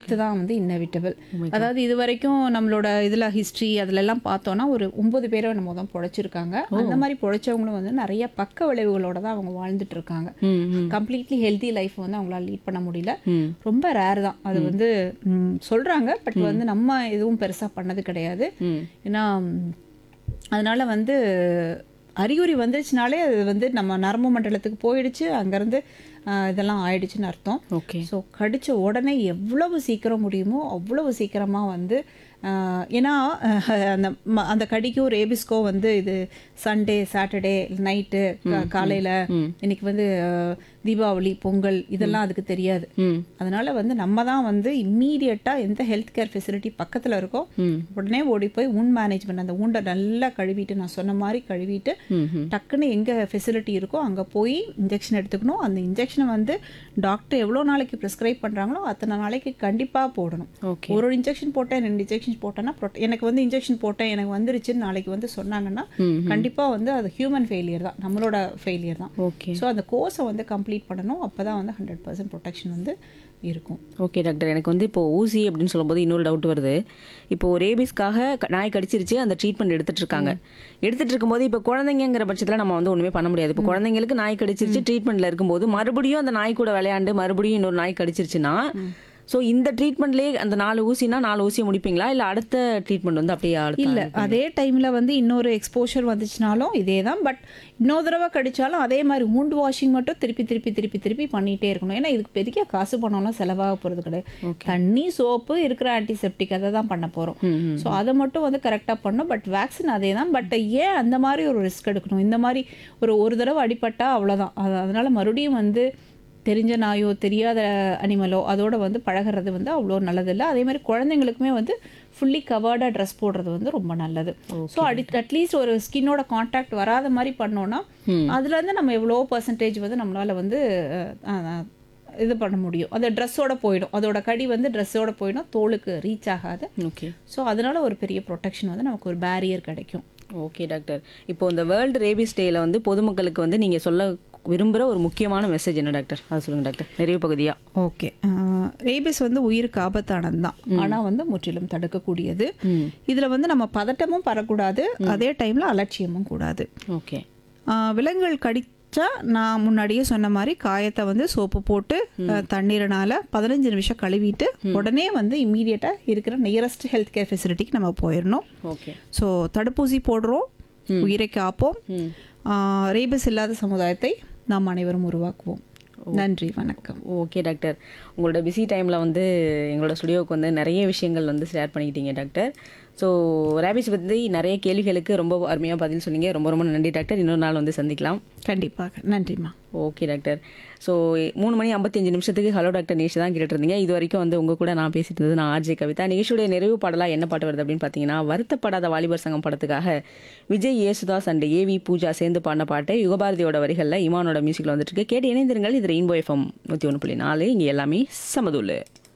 death தான் வந்து inevitable அதாவது இது வரைக்கும் நம்மளோட இதில் ஹிஸ்ட்ரி அதிலெல்லாம் பார்த்தோன்னா ஒரு ஒன்பது பேரை நம்ம தான் பொழைச்சிருக்காங்க அந்த மாதிரி பொழைச்சவங்களும் வந்து நிறைய பக்க விளைவுகளோட தான் அவங்க வாழ்ந்துட்டு இருக்காங்க ம் ம் கம்ப்ளீட்லி ஹெல்தி லைஃப் வந்து அவங்களால லீட் பண்ண முடியல ரொம்ப ரேர் தான் அது வந்து ம், சொல்றாங்க பட் வந்து நம்ம எதுவும் பெருசா பண்ணது கிடையாது ம் ஏன்னா ம், அதனால வந்து அறிகுறி வந்துருச்சுனாலே அது வந்து நம்ம நரம்பு மண்டலத்துக்கு போயிடுச்சு அங்கேருந்து இதெல்லாம் ஆயிடுச்சுன்னு அர்த்தம் ஓகே ஸோ கடிச்ச உடனே எவ்வளவு சீக்கிரம் முடியுமோ அவ்வளவு சீக்கிரமாக வந்து ஆஹ், ஏன்னா ஆஹ், அந்த ம- அந்த கடிக்கும் ரேபிஸ்க்கோ வந்து இது சண்டே சாட்டர்டே நைட்டு காலையில் இன்னைக்கு வந்து ஆஹ், தீபாவளி பொங்கல் இதெல்லாம் அதுக்கு தெரியாது ம் அதனால வந்து நம்ம தான் வந்து இம்மீடியட்டாக எந்த ஹெல்த் கேர் ஃபெசிலிட்டி பக்கத்தில் இருக்கோ ம் உடனே ஓடி போய் உண் மேனேஜ்மெண்ட் அந்த உண்டை நல்லா கழுவிட்டு நான் சொன்ன மாதிரி கழுவிட்டு ம் ம் டக்குன்னு எங்கே ஃபெசிலிட்டி இருக்கோ அங்கே போய் இன்ஜெக்ஷன் எடுத்துக்கணும் அந்த இன்ஜெக்ஷனை வந்து டாக்டர் எவ்வளோ நாளைக்கு ப்ரிஸ்கிரைப் பண்ணுறாங்களோ அத்தனை நாளைக்கு கண்டிப்பாக போடணும் ஓகே ஒரு இன்ஜெக்ஷன் போட்டேன் ரெண்டு இன்ஜெக்ஷன் போட்டேன்னா prot- எனக்கு வந்து இன்ஜெக்ஷன் போட்டேன் எனக்கு வந்துருச்சுன்னு நாளைக்கு வந்து சொன்னாங்கன்னா கண்டிப்பாக வந்து அது ஹியூமன் ஃபெயிலியர் தான் நம்மளோட ஃபெயிலியர் தான் ஓகே ஸோ அந்த கோர்ஸை வந்து கம்ப்ளீட் பண்ணணும் அப்போ தான் வந்து ஹண்ட்ரட் பர்சன்ட் ப்ரொடெக்ஷன் வந்து இருக்கும் ஓகே டாக்டர் எனக்கு வந்து இப்போ ஊசி அப்படின்னு சொல்லும்போது இன்னொரு டவுட் வருது இப்போ ரேபிஸ்க்காக க- நாய் கடிச்சிருச்சு அந்த ட்ரீட்மெண்ட் எடுத்துட்டு இருக்காங்க எடுத்துட்டு இருக்கும்போது இப்போ குழந்தைங்கிற பட்சத்தில் நம்ம வந்து ஒன்றுமே பண்ண முடியாது இப்போ குழந்தைங்களுக்கு நாய் கடிச்சிருச்சு ட்ரீட்மெண்ட்ல இருக்கும்போது மறுபடியும் அந்த நாய் கூட விளையாண்டு மறுபடியும் இன்னொரு நாய் கடிச்சிருச்சுன்னா ஸோ இந்த ட்ரீட்மெண்ட்லேயே அந்த நாலு ஊசினா நாலு ஊசியை முடிப்பீங்களா இல்லை அடுத்த ட்ரீட்மெண்ட் வந்து அப்படியே அடுத்த இல்லை அதே டைமில் வந்து இன்னொரு எக்ஸ்போஷர் வந்துச்சுனாலும் இதே தான் பட் இன்னொரு தடவை கடிச்சாலும் அதே மாதிரி wound வாஷிங் மட்டும் திருப்பி திருப்பி திருப்பி திருப்பி பண்ணிகிட்டே இருக்கணும் ஏன்னா இதுக்கு பெரிய காசு பணம்லாம் செலவாக போகிறது கிடையாது தண்ணி சோப்பு இருக்கிற ஆன்டிசெப்டிக் அதை தான் பண்ண போகிறோம் ஸோ அதை மட்டும் வந்து கரெக்டாக பண்ணணும் பட் வேக்சின் அதே தான் பட் ஏன் அந்த மாதிரி ஒரு ரிஸ்க் எடுக்கணும் இந்த மாதிரி ஒரு ஒரு தடவை அடிபட்டா அவ்வளோதான் அது அதனால மறுபடியும் வந்து தெரிஞ்ச நாயோ தெரியாத அனிமலோ அதோட வந்து பழகுறது வந்து அவ்வளோ நல்லதில்லை அதே மாதிரி குழந்தைங்களுக்குமே வந்து ஃபுல்லி கவர்டாக ட்ரெஸ் போடுறது வந்து ரொம்ப நல்லது ஸோ அடி அட்லீஸ்ட் ஒரு ஸ்கின்னோட காண்டாக்ட் வராத மாதிரி பண்ணோன்னா அதுலேருந்து நம்ம எவ்வளோ பர்சன்டேஜ் வந்து நம்மளால் வந்து அஹ், அஹ், இது பண்ண முடியும் அந்த ட்ரெஸ்ஸோட போயிடும் அதோட கடி வந்து ட்ரெஸ்ஸோட போயிடும் தோலுக்கு ரீச் ஆகாது ஓகே ஸோ அதனால ஒரு பெரிய ப்ரொடெக்ஷன் வந்து நமக்கு ஒரு பேரியர் கிடைக்கும் ஓகே டாக்டர் இப்போ இந்த வேர்ல்டு ரேபிஸ் டேல வந்து பொதுமக்களுக்கு வந்து நீங்கள் சொல்ல விரும்புகிற ஒரு முக்கியமான மெசேஜ் என்ன டாக்டர் அதை சொல்லுங்கள் டாக்டர் நிறைவு பகுதியா ஓகே ரேபிஸ் வந்து உயிருக்கு ஆபத்தானது தான் ஆனால் வந்து முற்றிலும் தடுக்கக்கூடியது இதில் வந்து நம்ம பதட்டமும் பரக்கூடாது அதே டைமில் அலட்சியமும் கூடாது ஓகே ஆஹ் விலங்குகள் கடிச்சா நான் முன்னாடியே சொன்ன மாதிரி காயத்தை வந்து சோப்பு போட்டு ஆஹ் தண்ணீரினால பதினஞ்சு நிமிஷம் கழுவிட்டு உடனே வந்து இம்மீடியட்டாக இருக்கிற நியரஸ்ட் ஹெல்த் கேர் ஃபெசிலிட்டிக்கு நம்ம போயிடணும் ஓகே ஸோ தடுப்பூசி போடுறோம் உயிரை காப்போம் ரேபிஸ் இல்லாத சமுதாயத்தை நாம் அனைவரும் உருவாக்குவோம் நன்றி வணக்கம் ஓகே டாக்டர் உங்களோட பிஸி டைமில் வந்து எங்களோட ஸ்டுடியோவுக்கு வந்து நிறைய விஷயங்கள் வந்து ஷேர் பண்ணிக்கிட்டீங்க டாக்டர் ஸோ ரேபிஸ் பற்றி நிறைய கேள்விகளுக்கு ரொம்ப அருமையாக பதில் சொன்னீங்க ரொம்ப ரொம்ப நன்றி டாக்டர் இன்னொரு நாள் வந்து சந்திக்கலாம் கண்டிப்பாக நன்றிம்மா ஓகே டாக்டர் ஸோ மூணு மணி ஐம்பத்தஞ்சு நிமிஷத்துக்கு ஹலோ டாக்டர் நிகழ்ச்சி தான் கேட்டுட்டு இருந்தீங்க இது வரைக்கும் வந்து உங்க கூட நான் பேசிட்டு இருந்தது நான் ஆர்ஜே கவிதா நிகழ்ச்சியுடைய நிறைவு பாடலாக என்ன பாட்டு வருது அப்படின்னு பார்த்தீங்கன்னா வருத்தப்படாத வாலிபர் சங்கம் படத்துக்காக விஜய் ஏசுதாஸ் அண்ட் ஏவி பூஜா சேர்ந்து பாடின பாட்டை யுகபாரதியோட வரிகளில் இமானோட மியூசிக்கில் வந்துட்டு இருக்கு கேட்டு இணைந்திருங்கள் இது ரெயின்போ எஃப்எம் நூற்றி ஒன்று புள்ளி நாலு இங்கே எல்லாமே சமதுள்ளு